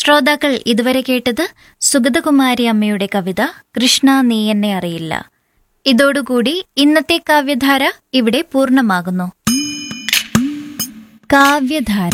ശ്രോതാക്കൾ ഇതുവരെ കേട്ടത് സുഗതകുമാരി അമ്മയുടെ കവിത കൃഷ്ണ നീ എന്നെ അറിയില്ല ഇതോടുകൂടി ഇന്നത്തെ കാവ്യധാര ഇവിടെ പൂർണ്ണമാകുന്നു കാവ്യധാര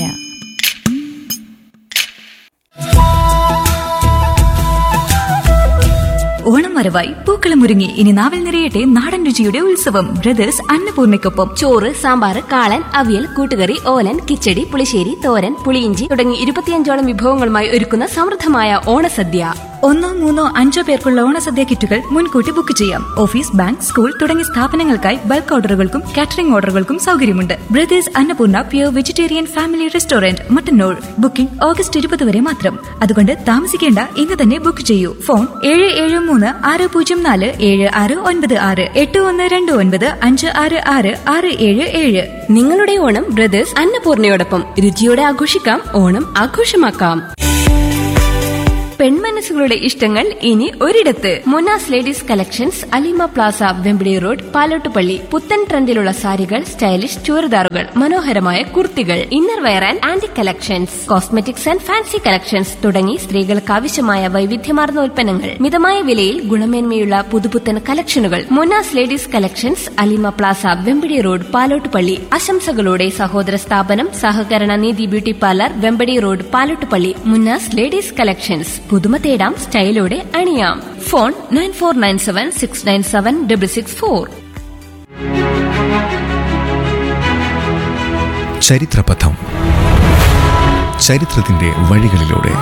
ഓണം വരവായി പൂക്കളം ഒരുങ്ങി ഇനി നാവിൽ നിറയട്ടെ നാടൻ രുചിയുടെ ഉത്സവം ബ്രദേഴ്സ് അന്നപൂർണയ്ക്കൊപ്പം ചോറ് സാമ്പാർ കാളൻ അവിയൽ കൂട്ടുകറി ഓലൻ കിച്ചടി പുളിശ്ശേരി തോരൻ പുളിയിഞ്ചി തുടങ്ങി ഇരുപത്തിയഞ്ചോളം വിഭവങ്ങളുമായി ഒരുക്കുന്ന സമൃദ്ധമായ ഓണസദ്യ ഒന്നോ മൂന്നോ അഞ്ചോ പേർക്കുള്ള ഓണസദ്യ കിറ്റുകൾ മുൻകൂട്ടി ബുക്ക് ചെയ്യാം ഓഫീസ് ബാങ്ക് സ്കൂൾ തുടങ്ങിയ സ്ഥാപനങ്ങൾക്കായി ബൾക്ക് ഓർഡറുകൾക്കും കാറ്ററിംഗ് ഓർഡറുകൾക്കും സൗകര്യമുണ്ട് brothers Annapurna pure vegetarian family restaurant Mattannur booking August ഇരുപത് വരെ മാത്രം അതുകൊണ്ട് താമസിക്കേണ്ട ഇന്ന് തന്നെ ബുക്ക് ചെയ്യൂ ഫോൺ ഏഴ് ഏഴ് മൂന്ന് ആറ് പൂജ്യം നാല് ഏഴ് ആറ് ഒൻപത് ആറ് എട്ട് ഒന്ന് രണ്ട് ഒൻപത് അഞ്ച് ആറ് ആറ് ആറ് ഏഴ് ഏഴ് നിങ്ങളുടെ ഓണം ബ്രദേഴ്സ് അന്നപൂർണയോടൊപ്പം രുചിയോടെ ആഘോഷിക്കാം ഓണം ആഘോഷമാക്കാം പെൺമനസ്സുകളുടെ ഇഷ്ടങ്ങൾ ഇനി ഒരിടത്ത് Monas ladies collections Alima plaza Vembidi road Palottupalli പുത്തൻ ട്രെൻഡിലുള്ള സാരികൾ സ്റ്റൈലിഷ് ചുരിദാറുകൾ മനോഹരമായ കുർത്തികൾ inner wear and aunty collections cosmetics and fancy collections തുടങ്ങി സ്ത്രീകൾക്ക് ആവശ്യമായ വൈവിധ്യമാർന്ന ഉൽപ്പന്നങ്ങൾ മിതമായ വിലയിൽ ഗുണമേന്മയുള്ള പുതുപുത്തൻ കളക്ഷനുകൾ Monas ladies collections Alima plaza Vembadi road Palottupalli ആശംസകളോടെ സഹോദര സ്ഥാപനം സഹകരണ നീതി beauty parlour Vembadi road Palottupalli Munnas ladies collections പുതുമ തേടാം സ്റ്റൈലോടെ അണിയാം phone nine four nine seven six nine seven double six four ചരിത്രപഥം ചരിത്രത്തിന്റെ വഴികളിലൂടെ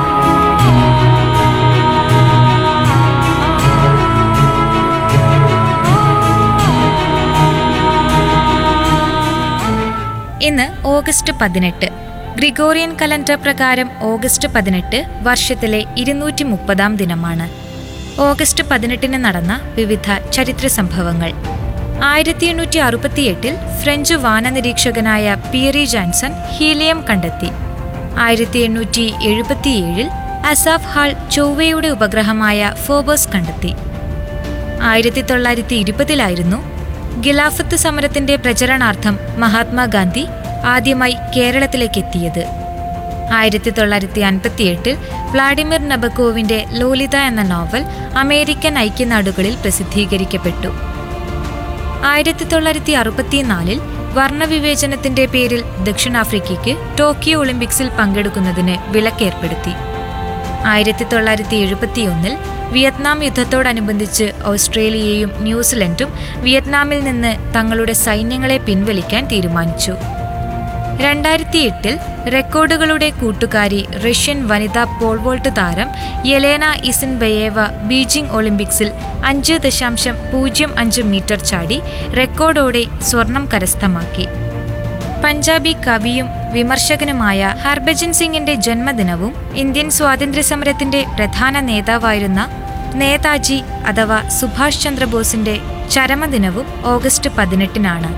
ഇന്ന് ഓഗസ്റ്റ് പതിനെട്ട് ഗ്രിഗോറിയൻ കലണ്ടർ പ്രകാരം ഓഗസ്റ്റ് പതിനെട്ട് വർഷത്തിലെ ഇരുന്നൂറ്റി മുപ്പതാം ദിനമാണ് ഓഗസ്റ്റ് പതിനെട്ടിന് നടന്ന വിവിധ ചരിത്ര സംഭവങ്ങൾ ആയിരത്തി എണ്ണൂറ്റി അറുപത്തിയെട്ടിൽ ഫ്രഞ്ച് വാനനിരീക്ഷകനായ പിയറി ജാൻസൺ ഹീലിയം കണ്ടെത്തി ആയിരത്തി എണ്ണൂറ്റി എഴുപത്തിയേഴിൽ അസാഫ് ഹാൾ ചൊവ്വയുടെ ഉപഗ്രഹമായ ഫോബോസ് കണ്ടെത്തി ആയിരത്തി തൊള്ളായിരത്തി ഇരുപതിലായിരുന്നു ഖിലാഫത്ത് സമരത്തിന്റെ പ്രചരണാർത്ഥം മഹാത്മാഗാന്ധി ആദ്യമായി കേരളത്തിലേക്ക് എത്തിയത് ആയിരത്തി തൊള്ളായിരത്തി അൻപത്തിയെട്ടിൽ വ്ളാഡിമിർ നബക്കോവിന്റെ ലോലിത എന്ന നോവൽ അമേരിക്കൻ ഐക്യനാടുകളിൽ പ്രസിദ്ധീകരിക്കപ്പെട്ടു ആയിരത്തി തൊള്ളായിരത്തി അറുപത്തിനാലിൽ വർണ്ണവിവേചനത്തിന്റെ പേരിൽ ദക്ഷിണാഫ്രിക്കയ്ക്ക് ടോക്കിയോ ഒളിമ്പിക്സിൽ പങ്കെടുക്കുന്നതിന് വിലക്കേർപ്പെടുത്തി ആയിരത്തി തൊള്ളായിരത്തി എഴുപത്തിയൊന്നിൽ വിയറ്റ്നാം യുദ്ധത്തോടനുബന്ധിച്ച് ഓസ്ട്രേലിയയും ന്യൂസിലൻഡും വിയറ്റ്നാമിൽ നിന്ന് തങ്ങളുടെ സൈന്യങ്ങളെ പിൻവലിക്കാൻ തീരുമാനിച്ചു രണ്ടായിരത്തി എട്ടിൽ റെക്കോർഡുകളുടെ കൂട്ടുകാരി റഷ്യൻ വനിതാ പോൾവോൾട്ട് താരം യെലേന ഇസിൻബയേവ ബീജിംഗ് ഒളിമ്പിക്സിൽ അഞ്ച് ദശാംശം പൂജ്യം അഞ്ച് മീറ്റർ ചാടി റെക്കോർഡോടെ സ്വർണം കരസ്ഥമാക്കി പഞ്ചാബി കവിയും വിമർശകനുമായ ഹർഭജൻ സിംഗിന്റെ ജന്മദിനവും ഇന്ത്യൻ സ്വാതന്ത്ര്യസമരത്തിന്റെ പ്രധാന നേതാവായിരുന്ന നേതാജി അഥവാ സുഭാഷ് ചന്ദ്രബോസിന്റെ ചരമദിനവും ഓഗസ്റ്റ് പതിനെട്ടിനാണ്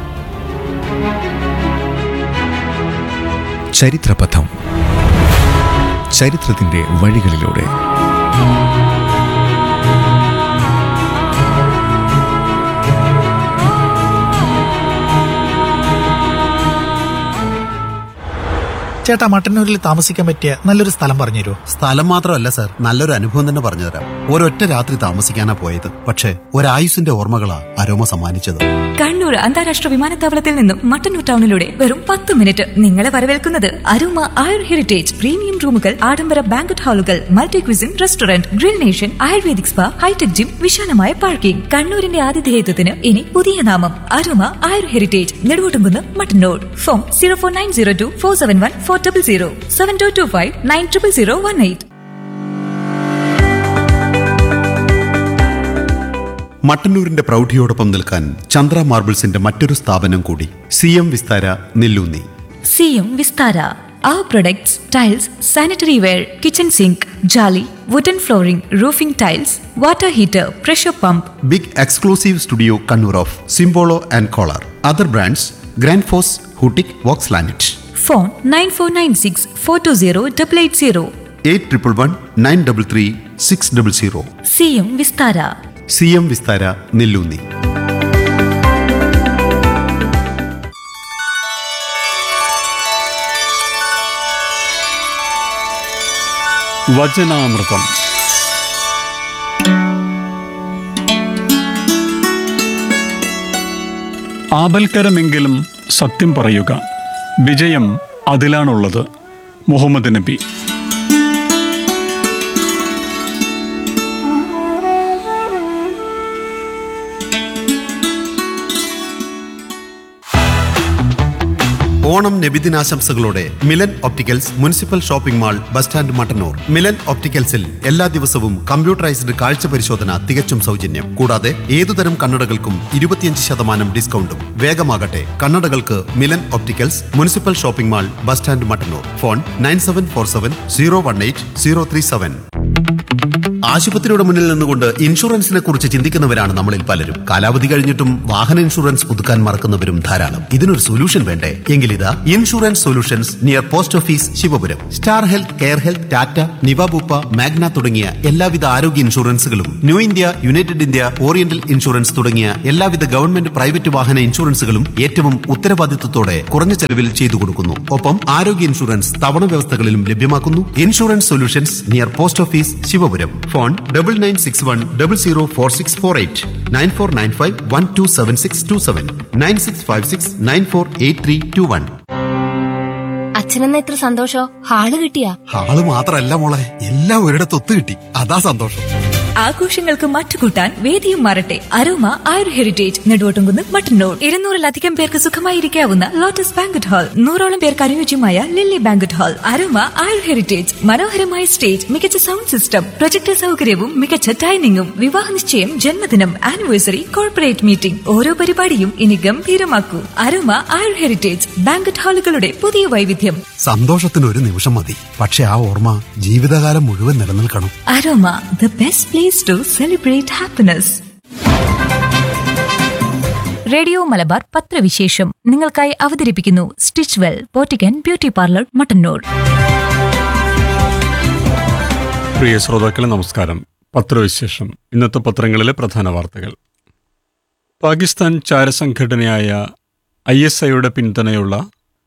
ചരിത്രപഥം ചരിത്രത്തിന്റെ വഴികളിലൂടെ ചേട്ടാ മട്ടന്നൂരിൽ താമസിക്കാൻ പറ്റിയ നല്ലൊരു സ്ഥലം പറഞ്ഞുതരുമോ സ്ഥലം മാത്രമല്ല സാർ നല്ലൊരു അനുഭവം തന്നെ പറഞ്ഞുതരാം ഒരൊറ്റ രാത്രി താമസിക്കാനാ പോയത് പക്ഷേ ഒരായുസിന്റെ ഓർമ്മകളാ അരോമ സമ്മാനിച്ചത് കണ്ണൂർ അന്താരാഷ്ട്ര വിമാനത്താവളത്തിൽ നിന്നും മട്ടന്നൂർ ടൗണിലൂടെ വെറും പത്ത് മിനിറ്റ് നിങ്ങളെ വരവേൽക്കുന്നത് അരുമ ആയുർ ഹെറിറ്റേജ് പ്രീമിയം റൂമുകൾ ആഡംബര ബാങ്കറ്റ് ഹാളുകൾ multi cuisine restaurant grill nation ayurvedic spa hi tech gym വിശാലമായ പാർക്കിംഗ് കണ്ണൂരിന്റെ ആതിഥേയത്വത്തിന് ഇനി പുതിയ നാമം aroma Ayur heritage Neduvottumkunnu Mattannur phone zero four nine zero two four seven one four double zero seven two two five nine triple zero one eight മട്ടന്നൂരിന്റെ പ്രൗഢിയോടൊപ്പം നിൽക്കാൻ ചന്ദ്ര മാർബിൾസിന്റെ മറ്റൊരു സ്ഥാപനം കൂടി C M Vistara Nellunni C M Vistara Our products, tiles, sanitary ware, kitchen sink, jolly, wooden flooring, roofing tiles, water heater, pressure pump, big exclusive studio Kannur of Simbolo and Kohler other brands Grundfos hootik vox lanet phone 9496 420 880. Eight triple one nine double three six double zero CM Vistara. C M Vistara Nellunni വചനാമൃതം ആപൽക്കരമെങ്കിലും സത്യം പറയുക വിജയം അതിലാണുള്ളത് മുഹമ്മദ് നബി ഓണം നബിദിനാശംസകളോടെ Milan opticals municipal shopping mall bus stand Mattannur Milan ഒപ്റ്റിക്കൽസിൽ എല്ലാ ദിവസവും കമ്പ്യൂട്ടറൈസ്ഡ് കാഴ്ച പരിശോധന തികച്ചും സൗജന്യം കൂടാതെ ഏതുതരം കണ്ണടകൾക്കും ഇരുപത്തിയഞ്ച് ശതമാനം ഡിസ്കൗണ്ടും വേഗമാകട്ടെ കണ്ണടകൾക്ക് Milan opticals municipal shopping mall bus stand Mattannur phone nine seven four seven zero one eight zero three seven ആശുപത്രിയുടെ മുന്നിൽ നിന്നുകൊണ്ട് ഇൻഷുറൻസിനെ കുറിച്ച് ചിന്തിക്കുന്നവരാണ് നമ്മളിൽ പലരും കാലാവധി കഴിഞ്ഞിട്ടും വാഹന ഇൻഷുറൻസ് പുതുക്കാൻ മറക്കുന്നവരും ധാരാളം ഇതിനൊരു സൊല്യൂഷൻ വേണ്ടേ എങ്കിൽ ഇതാ insurance solutions near post office Sivapuram star health care health Tata Niva Bupa Magna തുടങ്ങിയ എല്ലാവിധ ആരോഗ്യ ഇൻഷുറൻസുകളും new India united India oriental insurance തുടങ്ങിയ എല്ലാവിധ ഗവൺമെന്റ് പ്രൈവറ്റ് വാഹന ഇൻഷുറൻസുകളും ഏറ്റവും ഉത്തരവാദിത്വത്തോടെ കുറഞ്ഞ ചെലവിൽ ചെയ്തു കൊടുക്കുന്നു ഒപ്പം ആരോഗ്യ ഇൻഷുറൻസ് തവണ വ്യവസ്ഥകളിലും ലഭ്യമാക്കുന്നു insurance solutions near post office Sivapuram phone double nine six one double zero four six four eight nine four nine five one two seven six two seven nine six five six nine four eight three two one അച്ഛനെന്ന എത്ര സന്തോഷോ hall കിട്ടിയാ ആള് മാത്രല്ല മോളെ എല്ലാം ഒരിടത്ത് ഒത്തു കിട്ടി അതാ സന്തോഷം ആഘോഷങ്ങൾക്ക് മറ്റുകൂട്ടാൻ വേദിയും മാറട്ടെ അരോമ ആയുർ ഹെറിറ്റേജ് നെടുവോട്ടുംകുന്ന് മട്ടന്നൂർ ഇരുന്നൂറിലധികം പേർക്ക് സുഖമായിരിക്കാവുന്ന ലോട്ടസ് ബാങ്കറ്റ് ഹാൾ നൂറോളം പേർക്ക് അനുയോജ്യമായ lily banquet hall aroma Ayur heritage മനോഹരമായ സ്റ്റേജ് മികച്ച സൗണ്ട് സിസ്റ്റം പ്രൊജക്ടർ സൗകര്യവും മികച്ച ഡൈനിങ്ങും വിവാഹ നിശ്ചയം ജന്മദിനം ആനിവേഴ്സറി കോർപ്പറേറ്റ് മീറ്റിംഗ് ഓരോ പരിപാടിയും ഇനി ഗംഭീരമാക്കൂ അരോമ ആയുർ ഹെറിറ്റേജ് ബാങ്കറ്റ് ഹാളുകളുടെ പുതിയ വൈവിധ്യം സന്തോഷത്തിന് ഒരു നിമിഷം മതി പക്ഷെ ആ ഓർമ്മ ജീവിതകാലം മുഴുവൻ നിലനിൽക്കണം aroma the best place to celebrate happiness radio Malabar പത്രവിശേഷം നിങ്ങൾക്കായി അവതരിപ്പിക്കുന്നു stitch well boutique beauty parlour Mattannur പ്രിയ ശ്രോതാക്കളെ നമസ്കാരം പത്രവിശേഷം ഇന്നത്തെ പത്രങ്ങളിലെ പ്രധാന വാർത്തകൾ പാകിസ്ഥാൻ ചാരസംഘടനയായ ഐ എസ് ഐയുടെ പിന്തുണയുള്ള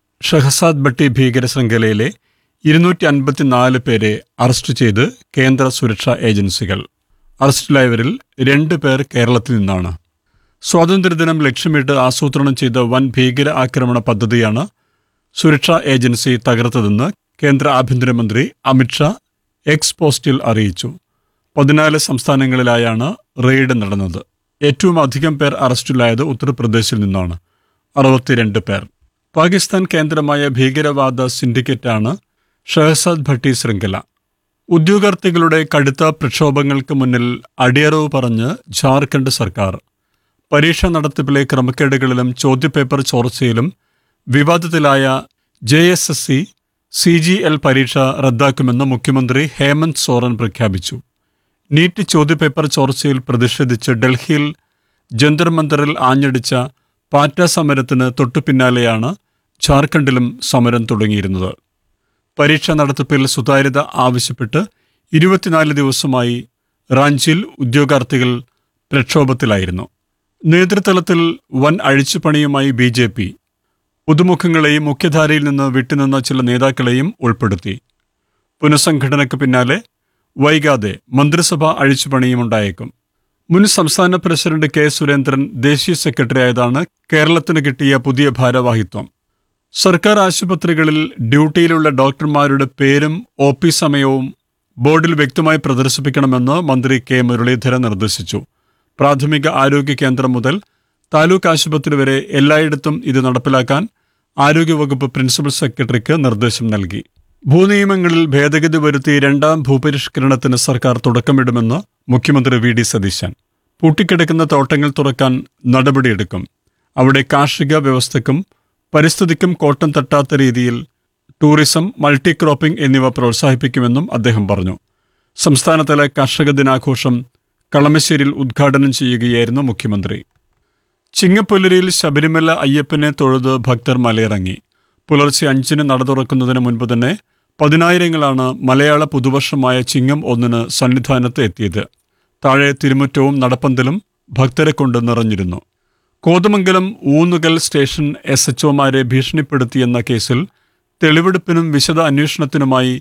ഷഹസാദ് ഭട്ടി ഭീകര ശൃംഖലയിലെ ഇരുന്നൂറ്റി അൻപത്തിനാല് പേരെ അറസ്റ്റ് ചെയ്ത് കേന്ദ്ര സുരക്ഷാ ഏജൻസികൾ അറസ്റ്റിലായവരിൽ രണ്ട് പേർ കേരളത്തിൽ നിന്നാണ് സ്വാതന്ത്ര്യദിനം ലക്ഷ്യമിട്ട് ആസൂത്രണം ചെയ്ത വൻ ഭീകര ആക്രമണ പദ്ധതിയാണ് സുരക്ഷാ ഏജൻസി തകർത്തതെന്ന് കേന്ദ്ര ആഭ്യന്തരമന്ത്രി അമിത്ഷാ എക്സ് പോസ്റ്റിൽ അറിയിച്ചു പതിനാല് സംസ്ഥാനങ്ങളിലായാണ് റെയ്ഡ് നടന്നത് ഏറ്റവും അധികം പേർ അറസ്റ്റിലായത് ഉത്തർപ്രദേശിൽ നിന്നാണ് അറുപത്തിരണ്ട് പേർ പാകിസ്ഥാൻ കേന്ദ്രമായ ഭീകരവാദ സിൻഡിക്കേറ്റാണ് ഷഹസാദ് ഭട്ടി ശൃംഖല ഉദ്യോഗാർത്ഥികളുടെ കടുത്ത പ്രക്ഷോഭങ്ങൾക്ക് മുന്നിൽ അടിയറവ് പറഞ്ഞ് ജാർഖണ്ഡ് സർക്കാർ പരീക്ഷാ നടത്തിപ്പിലെ ക്രമക്കേടുകളിലും ചോദ്യപേപ്പർ ചോർച്ചയിലും വിവാദത്തിലായ J S S C C G L പരീക്ഷ റദ്ദാക്കുമെന്ന് മുഖ്യമന്ത്രി ഹേമന്ത് സോറൻ പ്രഖ്യാപിച്ചു നീറ്റ് ചോദ്യപേപ്പർ ചോർച്ചയിൽ പ്രതിഷേധിച്ച് ഡൽഹിയിൽ ജന്തർ മന്ദറിൽ ആഞ്ഞടിച്ച പാറ്റ സമരത്തിന് തൊട്ടുപിന്നാലെയാണ് ജാർഖണ്ഡിലും സമരം തുടങ്ങിയിരുന്നത് പരീക്ഷാ നടത്തിപ്പിൽ സുതാര്യത ആവശ്യപ്പെട്ട് ഇരുപത്തിനാല് ദിവസമായി റാഞ്ചിയിൽ ഉദ്യോഗാർത്ഥികൾ പ്രക്ഷോഭത്തിലായിരുന്നു നേതൃതലത്തിൽ വൻ അഴിച്ചുപണിയുമായി ബി ജെ പി പുതുമുഖങ്ങളെയും മുഖ്യധാരയിൽ നിന്ന് വിട്ടുനിന്ന ചില നേതാക്കളെയും ഉൾപ്പെടുത്തി പുനഃസംഘടനയ്ക്ക് പിന്നാലെ വൈകാതെ മന്ത്രിസഭ അഴിച്ചുപണിയുമുണ്ടായേക്കും മുൻ സംസ്ഥാന പ്രസിഡന്റ് കെ സുരേന്ദ്രൻ ദേശീയ സെക്രട്ടറി ആയതാണ് കേരളത്തിന് കിട്ടിയ പുതിയ ഭാരവാഹിത്വം സർക്കാർ ആശുപത്രികളിൽ ഡ്യൂട്ടിയിലുള്ള ഡോക്ടർമാരുടെ പേരും ഒ പി സമയവും ബോർഡിൽ വ്യക്തമായി പ്രദർശിപ്പിക്കണമെന്ന് മന്ത്രി കെ മുരളീധരൻ നിർദ്ദേശിച്ചു പ്രാഥമിക ആരോഗ്യ കേന്ദ്രം മുതൽ താലൂക്ക് ആശുപത്രി വരെ എല്ലായിടത്തും ഇത് നടപ്പിലാക്കാൻ ആരോഗ്യവകുപ്പ് പ്രിൻസിപ്പൽ സെക്രട്ടറിക്ക് നിർദ്ദേശം നൽകി ഭൂനിയമങ്ങളിൽ ഭേദഗതി വരുത്തി രണ്ടാം ഭൂപരിഷ്കരണത്തിന് സർക്കാർ തുടക്കമിടുമെന്ന് മുഖ്യമന്ത്രി വി ഡി സതീശൻ പൂട്ടിക്കിടക്കുന്ന തോട്ടങ്ങൾ തുറക്കാൻ നടപടിയെടുക്കും അവിടെ കാർഷിക വ്യവസ്ഥയ്ക്കും പരിസ്ഥിതിക്കും കോട്ടം തട്ടാത്ത രീതിയിൽ ടൂറിസം മൾട്ടി ക്രോപ്പിംഗ് എന്നിവ പ്രോത്സാഹിപ്പിക്കുമെന്നും അദ്ദേഹം പറഞ്ഞു സംസ്ഥാനതല കർഷക ദിനാഘോഷം കളമശ്ശേരിയിൽ ഉദ്ഘാടനം ചെയ്യുകയായിരുന്നു മുഖ്യമന്ത്രി ചിങ്ങപ്പുലരിയിൽ ശബരിമല അയ്യപ്പനെ തൊഴുത് ഭക്തർ മലയിറങ്ങി പുലർച്ചെ അഞ്ചിന് നട തുറക്കുന്നതിന് മുൻപ് തന്നെ പതിനായിരങ്ങളാണ് മലയാള പുതുവർഷമായ ചിങ്ങം ഒന്നിന് സന്നിധാനത്ത് എത്തിയത് താഴെ തിരുമുറ്റവും നടപ്പന്തലും ഭക്തരെ കൊണ്ട് നിറഞ്ഞിരുന്നു Kothamangalam Oonnukal station S H ഒമാരെ ഭീഷണിപ്പെടുത്തിയെന്ന കേസിൽ തെളിവെടുപ്പിനും വിശദ അന്വേഷണത്തിനുമായി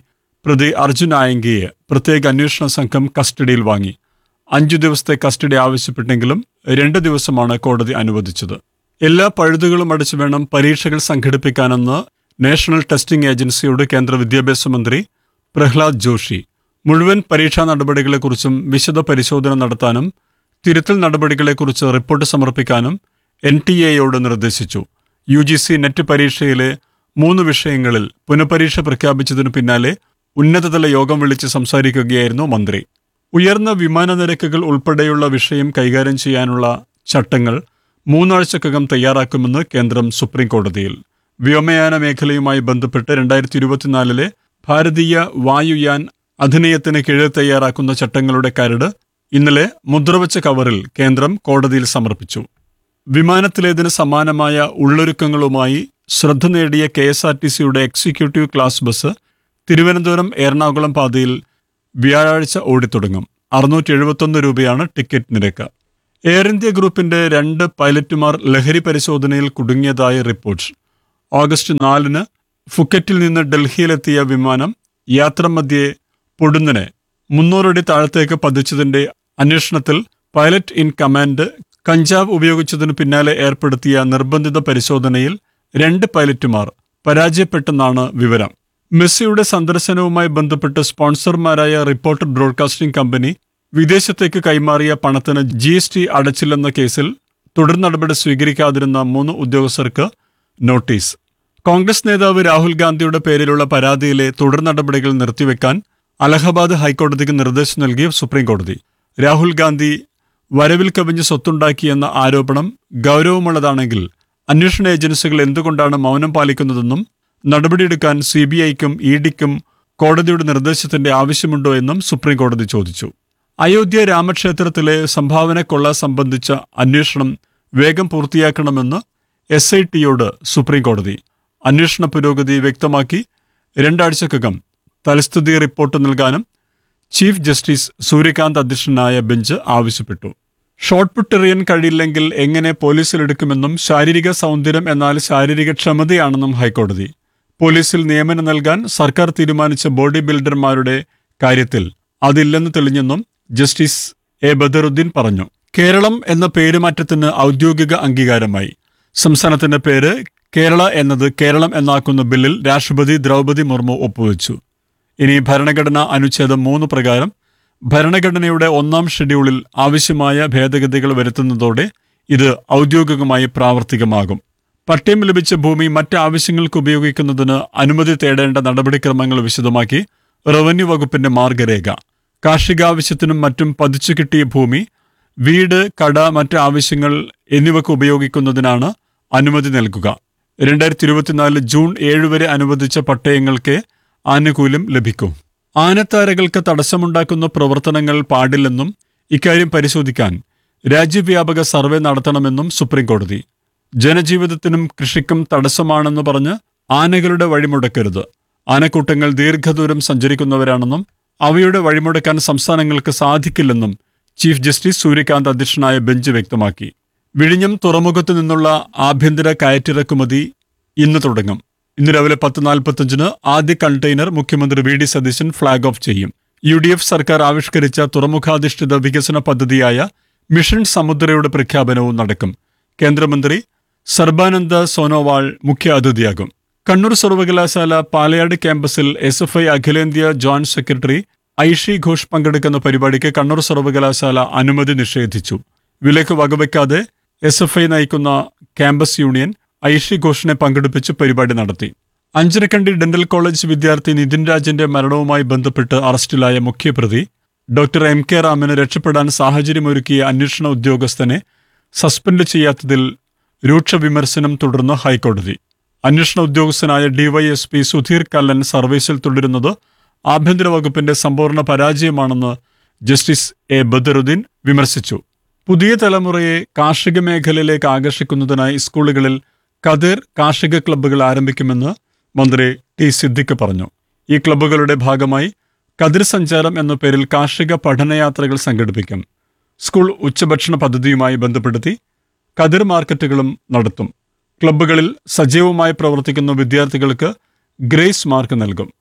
പ്രതി അർജുൻ ആയങ്കിയെ പ്രത്യേക അന്വേഷണ സംഘം കസ്റ്റഡിയിൽ വാങ്ങി അഞ്ചു ദിവസത്തെ കസ്റ്റഡി ആവശ്യപ്പെട്ടെങ്കിലും രണ്ട് ദിവസമാണ് കോടതി അനുവദിച്ചത് എല്ലാ പഴുതുകളും അടച്ചു വേണം പരീക്ഷകൾ സംഘടിപ്പിക്കാനെന്ന് നാഷണൽ ടെസ്റ്റിംഗ് ഏജൻസിയോട് കേന്ദ്ര വിദ്യാഭ്യാസ മന്ത്രി പ്രഹ്ലാദ് ജോഷി മുഴുവൻ പരീക്ഷാ നടപടികളെക്കുറിച്ചും വിശദ പരിശോധന നടത്താനും തിരുത്തൽ നടപടികളെക്കുറിച്ച് റിപ്പോർട്ട് സമർപ്പിക്കാനും എൻ ടി എയോട് നിർദ്ദേശിച്ചു യു ജി സി നെറ്റ് പരീക്ഷയിലെ മൂന്ന് വിഷയങ്ങളിൽ പുനഃപരീക്ഷ പ്രഖ്യാപിച്ചതിനു പിന്നാലെ ഉന്നതതല യോഗം വിളിച്ച് സംസാരിക്കുകയായിരുന്നു മന്ത്രി ഉയർന്ന വിമാന നിരക്കുകൾ ഉൾപ്പെടെയുള്ള വിഷയം കൈകാര്യം ചെയ്യാനുള്ള ചട്ടങ്ങൾ മൂന്നാഴ്ചക്കകം തയ്യാറാക്കുമെന്ന് കേന്ദ്രം സുപ്രീം കോടതിയിൽ വ്യോമയാന മേഖലയുമായി ബന്ധപ്പെട്ട് രണ്ടായിരത്തി ഇരുപത്തിനാലിലെ ഭാരതീയ വായുയാൻ അധിനിയത്തിന് കീഴിൽ തയ്യാറാക്കുന്ന ചട്ടങ്ങളുടെ കരട് ഇന്നലെ മുദ്രവച്ച കവറിൽ കേന്ദ്രം കോടതിയിൽ സമർപ്പിച്ചു വിമാനത്തിലേതിന് സമാനമായ ഉള്ളൊരുക്കങ്ങളുമായി ശ്രദ്ധ നേടിയ കെ എസ് ആർ ടി സിയുടെ executive class bus Thiruvananthapuram Ernakulam പാതയിൽ വ്യാഴാഴ്ച ഓടിത്തുടങ്ങും അറുന്നൂറ്റി എഴുപത്തൊന്ന് രൂപയാണ് ടിക്കറ്റ് നിരക്ക് എയർ ഇന്ത്യ ഗ്രൂപ്പിന്റെ രണ്ട് പൈലറ്റുമാർ ലഹരി പരിശോധനയിൽ കുടുങ്ങിയതായി റിപ്പോർട്ട് ഓഗസ്റ്റ് നാലിന് ഫുക്കറ്റിൽ നിന്ന് ഡൽഹിയിലെത്തിയ വിമാനം യാത്രമധ്യേ പൊടുന്നനെ മുന്നൂറടി താഴത്തേക്ക് പതിച്ചതിന്റെ അന്വേഷണത്തിൽ പൈലറ്റ് ഇൻ കമാൻഡ് കഞ്ചാവ് ഉപയോഗിച്ചതിനു പിന്നാലെ ഏർപ്പെടുത്തിയ നിർബന്ധിത പരിശോധനയിൽ രണ്ട് പൈലറ്റുമാർ പരാജയപ്പെട്ടെന്നാണ് വിവരം മെസ്സിയുടെ സന്ദർശനവുമായി ബന്ധപ്പെട്ട് സ്പോൺസർമാരായ റിപ്പോർട്ടർ ബ്രോഡ്കാസ്റ്റിംഗ് കമ്പനി വിദേശത്തേക്ക് കൈമാറിയ പണത്തിന് ജി എസ് ടി അടച്ചില്ലെന്ന കേസിൽ തുടർ നടപടി സ്വീകരിക്കാതിരുന്ന മൂന്ന് ഉദ്യോഗസ്ഥർക്ക് നോട്ടീസ് കോൺഗ്രസ് നേതാവ് രാഹുൽ ഗാന്ധിയുടെ പേരിലുള്ള പരാതിയിലെ തുടർ നടപടികൾ നിർത്തിവെക്കാൻ അലഹബാദ് ഹൈക്കോടതിക്ക് നിർദ്ദേശം നൽകിയ സുപ്രീം കോടതി രാഹുൽ ഗാന്ധി വരവിൽ കവിഞ്ഞ് സ്വത്തുണ്ടാക്കിയെന്ന ആരോപണം ഗൗരവമുള്ളതാണെങ്കിൽ അന്വേഷണ ഏജൻസികൾ എന്തുകൊണ്ടാണ് മൗനം പാലിക്കുന്നതെന്നും നടപടിയെടുക്കാൻ സി ബി ഐക്കും ഇ ഡിക്കും കോടതിയുടെ നിർദ്ദേശത്തിന്റെ ആവശ്യമുണ്ടോ എന്നും സുപ്രീം കോടതി ചോദിച്ചു അയോധ്യ രാമക്ഷേത്രത്തിലെ സംഭാവന കൊള്ള സംബന്ധിച്ച അന്വേഷണം വേഗം പൂർത്തിയാക്കണമെന്ന് എസ് ഐ ടിയോട് സുപ്രീം കോടതി അന്വേഷണ പുരോഗതി വ്യക്തമാക്കി രണ്ടാഴ്ചക്കകം തലസ്ഥിതി റിപ്പോർട്ട് നൽകാനും ചീഫ് ജസ്റ്റിസ് സൂര്യകാന്ത് അധ്യക്ഷനായ ബെഞ്ച് ആവശ്യപ്പെട്ടു ഷോർട്ട് പുട്ട് എറിയാൻ കഴിയില്ലെങ്കിൽ എങ്ങനെ പോലീസിലെടുക്കുമെന്നും ശാരീരിക സൗന്ദര്യം എന്നാൽ ശാരീരിക ക്ഷമതയാണെന്നും ഹൈക്കോടതി പോലീസിൽ നിയമനം നൽകാൻ സർക്കാർ തീരുമാനിച്ച ബോഡി ബിൽഡർമാരുടെ കാര്യത്തിൽ അതില്ലെന്ന് തെളിഞ്ഞെന്നും ജസ്റ്റിസ് എ ബദറുദ്ദീൻ പറഞ്ഞു കേരളം എന്ന പേരുമാറ്റത്തിന് ഔദ്യോഗിക അംഗീകാരമായി സംസ്ഥാനത്തിന്റെ പേര് കേരള എന്നത് കേരളം എന്നാക്കുന്ന ബില്ലിൽ രാഷ്ട്രപതി ദ്രൗപദി മുർമു ഒപ്പുവെച്ചു ഇനി ഭരണഘടനാ അനുച്ഛേദം മൂന്ന് പ്രകാരം ഭരണഘടനയുടെ ഒന്നാം ഷെഡ്യൂളിൽ ആവശ്യമായ ഭേദഗതികൾ വരുത്തുന്നതോടെ ഇത് ഔദ്യോഗികമായി പ്രാവർത്തികമാകും പട്ടയം ലഭിച്ച ഭൂമി മറ്റ് ആവശ്യങ്ങൾക്ക് ഉപയോഗിക്കുന്നതിന് അനുമതി തേടേണ്ട നടപടിക്രമങ്ങൾ വിശദമാക്കി റവന്യൂ വകുപ്പിന്റെ മാർഗരേഖ കാർഷികാവശ്യത്തിനും മറ്റും പതിച്ചു കിട്ടിയ ഭൂമി വീട് കട മറ്റ് ആവശ്യങ്ങൾ എന്നിവക്ക് ഉപയോഗിക്കുന്നതിനാണ് അനുമതി നൽകുക രണ്ടായിരത്തി ഇരുപത്തിനാല് ജൂൺ ഏഴ് വരെ അനുവദിച്ച പട്ടയങ്ങൾക്ക് ആനുകൂല്യം ലഭിക്കും ആനത്താരകൾക്ക് തടസ്സമുണ്ടാക്കുന്ന പ്രവർത്തനങ്ങൾ പാടില്ലെന്നും ഇക്കാര്യം പരിശോധിക്കാൻ രാജ്യവ്യാപക സർവേ നടത്തണമെന്നും സുപ്രീം കോടതി ജനജീവിതത്തിനും കൃഷിക്കും തടസ്സമാണെന്ന് പറഞ്ഞ് ആനകളുടെ വഴിമുടക്കരുത് ആനക്കൂട്ടങ്ങൾ ദീർഘദൂരം സഞ്ചരിക്കുന്നവരാണെന്നും അവയുടെ വഴിമുടക്കാൻ സംസ്ഥാനങ്ങൾക്ക് സാധിക്കില്ലെന്നും ചീഫ് ജസ്റ്റിസ് സൂര്യകാന്ത് അധ്യക്ഷനായ ബെഞ്ച് വ്യക്തമാക്കി വിഴിഞ്ഞം തുറമുഖത്തു നിന്നുള്ള ആഭ്യന്തര കയറ്റിറക്കുമതി ഇന്ന് തുടങ്ങും ഇന്ന് രാവിലെ പത്ത് നാൽപ്പത്തഞ്ചിന് ആദ്യ കണ്ടെയ്നർ മുഖ്യമന്ത്രി V D Satheesan flag off ചെയ്യും യു ഡി എഫ് സർക്കാർ ആവിഷ്കരിച്ച തുറമുഖാധിഷ്ഠിത വികസന പദ്ധതിയായ മിഷൻ സമുദ്രയുടെ പ്രഖ്യാപനവും നടക്കും കേന്ദ്രമന്ത്രി സർബാനന്ദ സോനോവാൾ മുഖ്യ അതിഥിയാകും കണ്ണൂർ സർവകലാശാല പാലയാട് ക്യാമ്പസിൽ എസ് എഫ് ഐ അഖിലേന്ത്യാ ജോയിന്റ് സെക്രട്ടറി ഐഷി ഘോഷ് പങ്കെടുക്കുന്ന പരിപാടിക്ക് കണ്ണൂർ സർവകലാശാല അനുമതി നിഷേധിച്ചു വിലക്ക് വകവയ്ക്കാതെ എസ് എഫ് ഐ നയിക്കുന്ന ക്യാമ്പസ് യൂണിയൻ ഐഷി ഘോഷിനെ പങ്കെടുപ്പിച്ച് പരിപാടി നടത്തി അഞ്ചരക്കണ്ടി ഡെന്റൽ കോളേജ് വിദ്യാർത്ഥി നിതിൻ രാജിന്റെ മരണവുമായി ബന്ധപ്പെട്ട് അറസ്റ്റിലായ മുഖ്യപ്രതി ഡോക്ടർ എം കെ റാമിന് രക്ഷപ്പെടാൻ സാഹചര്യമൊരുക്കിയ അന്വേഷണ ഉദ്യോഗസ്ഥനെ സസ്പെൻഡ് ചെയ്യാത്തതിൽ രൂക്ഷ വിമർശനം തുടർന്ന് ഹൈക്കോടതി അന്വേഷണ ഉദ്യോഗസ്ഥനായ ഡിവൈഎസ്പി സുധീർ കല്ലൻ സർവീസിൽ തുടരുന്നത് ആഭ്യന്തര വകുപ്പിന്റെ സമ്പൂർണ്ണ പരാജയമാണെന്ന് ജസ്റ്റിസ് എ ബദറുദ്ദീൻ വിമർശിച്ചു പുതിയ തലമുറയെ കാർഷിക മേഖലയിലേക്ക് ആകർഷിക്കുന്നതിനായി സ്കൂളുകളിൽ കതിർ കാർഷിക ക്ലബ്ബുകൾ ആരംഭിക്കുമെന്ന് മന്ത്രി ടി സിദ്ദിഖ് പറഞ്ഞു ഈ ക്ലബ്ബുകളുടെ ഭാഗമായി കതിർ സഞ്ചാരം എന്ന പേരിൽ കാർഷിക പഠനയാത്രകൾ സംഘടിപ്പിക്കും സ്കൂൾ ഉച്ചഭക്ഷണ പദ്ധതിയുമായി ബന്ധപ്പെടുത്തി കതിർ മാർക്കറ്റുകളും നടത്തും ക്ലബ്ബുകളിൽ സജീവമായി പ്രവർത്തിക്കുന്ന വിദ്യാർത്ഥികൾക്ക് ഗ്രേസ് മാർക്ക് നൽകും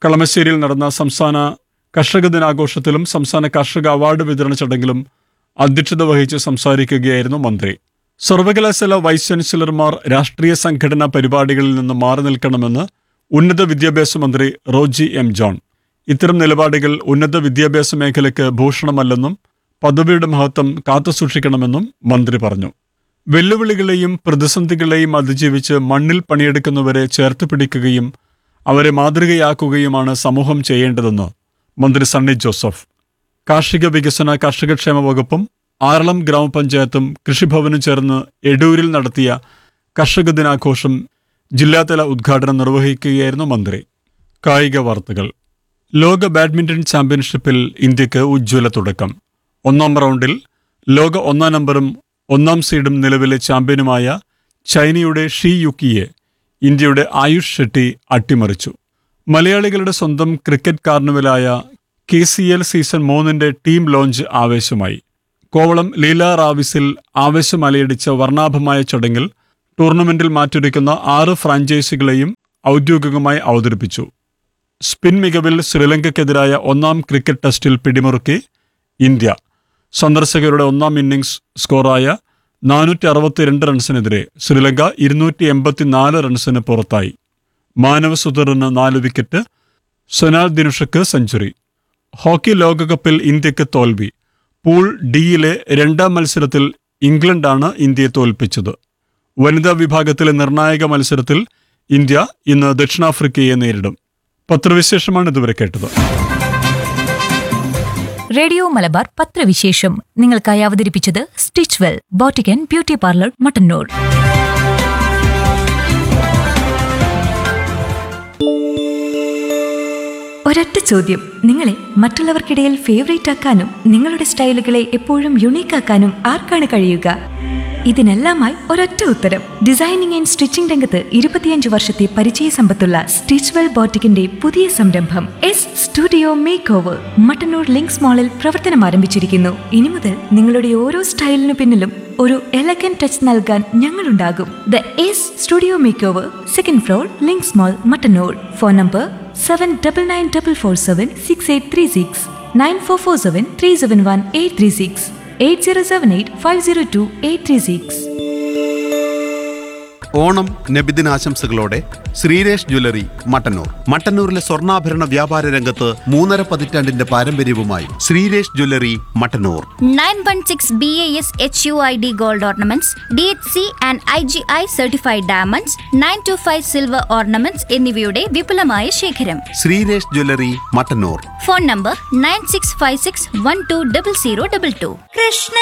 കളമശ്ശേരിയിൽ നടന്ന സംസ്ഥാന കർഷക ദിനാഘോഷത്തിലും സംസ്ഥാന കർഷക അവാർഡ് വിതരണ ചടങ്ങിലും അധ്യക്ഷത വഹിച്ച് സംസാരിക്കുകയായിരുന്നു മന്ത്രി സർവകലാശാല വൈസ് ചാൻസലർമാർ രാഷ്ട്രീയ സംഘടനാ പരിപാടികളിൽ നിന്ന് മാറി നിൽക്കണമെന്ന് ഉന്നത വിദ്യാഭ്യാസ മന്ത്രി റോജി എം ജോൺ ഇത്തരം നിലപാടുകൾ ഉന്നത വിദ്യാഭ്യാസ മേഖലയ്ക്ക് ഭൂഷണമല്ലെന്നും പദവിയുടെ മഹത്വം കാത്തുസൂക്ഷിക്കണമെന്നും മന്ത്രി പറഞ്ഞു വെല്ലുവിളികളെയും പ്രതിസന്ധികളെയും അതിജീവിച്ച് മണ്ണിൽ പണിയെടുക്കുന്നവരെ ചേർത്ത് പിടിക്കുകയും അവരെ മാതൃകയാക്കുകയുമാണ് സമൂഹം ചെയ്യേണ്ടതെന്ന് മന്ത്രി സണ്ണി ജോസഫ് കാർഷിക വികസന കർഷകക്ഷേമ വകുപ്പും ആറളം ഗ്രാമപഞ്ചായത്തും കൃഷിഭവനും ചേർന്ന് എടൂരിൽ നടത്തിയ കർഷക ദിനാഘോഷം ജില്ലാതല ഉദ്ഘാടനം നിർവഹിക്കുകയായിരുന്നു മന്ത്രി കായിക വാർത്തകൾ ലോക ബാഡ്മിന്റൺ ചാമ്പ്യൻഷിപ്പിൽ ഇന്ത്യക്ക് ഉജ്ജ്വല തുടക്കം ഒന്നാം റൗണ്ടിൽ ലോക ഒന്നാം നമ്പറും ഒന്നാം സീഡും നിലവിലെ ചാമ്പ്യനുമായ ചൈനയുടെ ഷീ യുക്കിയെ ഇന്ത്യയുടെ ആയുഷ് ഷെട്ടി അട്ടിമറിച്ചു മലയാളികളുടെ സ്വന്തം ക്രിക്കറ്റ് കാർണിവലായ കെ സി എൽ സീസൺ മൂന്നിന്റെ ടീം ലോഞ്ച് ആവേശമായി കോവളം ലീല റാവിസിൽ ആവേശം അലയടിച്ച വർണ്ണാഭമായ ചടങ്ങിൽ ടൂർണമെന്റിൽ മാറ്റൊരുക്കുന്ന ആറ് ഫ്രാഞ്ചൈസികളെയും ഔദ്യോഗികമായി അവതരിപ്പിച്ചു സ്പിൻ മികവിൽ ശ്രീലങ്കയ്ക്കെതിരായ ഒന്നാം ക്രിക്കറ്റ് ടെസ്റ്റിൽ പിടിമുറുക്കി ഇന്ത്യ സന്ദർശകരുടെ ഒന്നാം ഇന്നിംഗ്സ് സ്കോറായ നാനൂറ്റി അറുപത്തിരണ്ട് റൺസിനെതിരെ ശ്രീലങ്ക ഇരുന്നൂറ്റി എൺപത്തിനാല് റൺസിന് പുറത്തായി മാനവ സുധറിന് നാല് വിക്കറ്റ് സൊനാൽ ദിനുഷക്ക് സെഞ്ചുറി ഹോക്കി ലോകകപ്പിൽ ഇന്ത്യക്ക് തോൽവി പൂൾ ഡിയിലെ രണ്ടാം മത്സരത്തിൽ ഇംഗ്ലണ്ടാണ് ഇന്ത്യയെ തോൽപ്പിച്ചത് വനിതാ വിഭാഗത്തിലെ നിർണായക മത്സരത്തിൽ ഇന്ത്യ ഇന്ന് ദക്ഷിണാഫ്രിക്കയെ നേരിടും പത്രവിശേഷമാണ് ഇതുവരെ കേട്ടത് റേഡിയോ മലബാർ പത്രവിശേഷം നിങ്ങൾക്കായി അവതരിപ്പിച്ചത് stitch well boutique beauty parlour Mattannur ഒരൊറ്റ ചോദ്യം നിങ്ങളെ മറ്റുള്ളവർക്കിടയിൽ ഫേവറേറ്റ് ആക്കാനും നിങ്ങളുടെ സ്റ്റൈലുകളെ എപ്പോഴും യുണീക്ക് ആക്കാനും ആർക്കാണ് കഴിയുക ഇതിനെല്ലാമായി ഒരൊറ്റ ഉത്തരം ഡിസൈനിങ് ആൻഡ് സ്റ്റിച്ചിംഗ് രംഗത്ത് ഇരുപത്തിയഞ്ച് വർഷത്തെ പരിചയ സമ്പത്തുള്ള സ്റ്റിച്ച്വെൽ ബോട്ടിക്കിന്റെ പുതിയ സംരംഭം S studio makeover Mattannur links മാളിൽ പ്രവർത്തനം ആരംഭിച്ചിരിക്കുന്നു ഇനി മുതൽ നിങ്ങളുടെ ഓരോ സ്റ്റൈലിനു പിന്നിലും ഒരു എലഗൻ ടച്ച് നൽകാൻ ഞങ്ങളുണ്ടാകും the S studio makeover second floor links mall Mattannur phone number seven double nine double four seven six eight three six nine four four seven three seven one eight three six eight zero seven eight five zero two eight three six Onam നബിദിനാശംസകളോടെ Sreeresh jewellery Mattannur മട്ടന്നൂരിലെ സ്വർണ്ണാഭരണ വ്യാപാര രംഗത്ത് മൂന്നര പതിറ്റാണ്ടിന്റെ പാരമ്പര്യവുമായി Sreeresh jewellery Mattannur 916 BAS HUID gold ornaments, DHC and IGI certified diamonds, 925 silver ornaments എന്നിവയുടെ വിപുലമായ ശേഖരം Sreeresh jewellery Mattannur phone number nine six five six one two double zero double two Krishna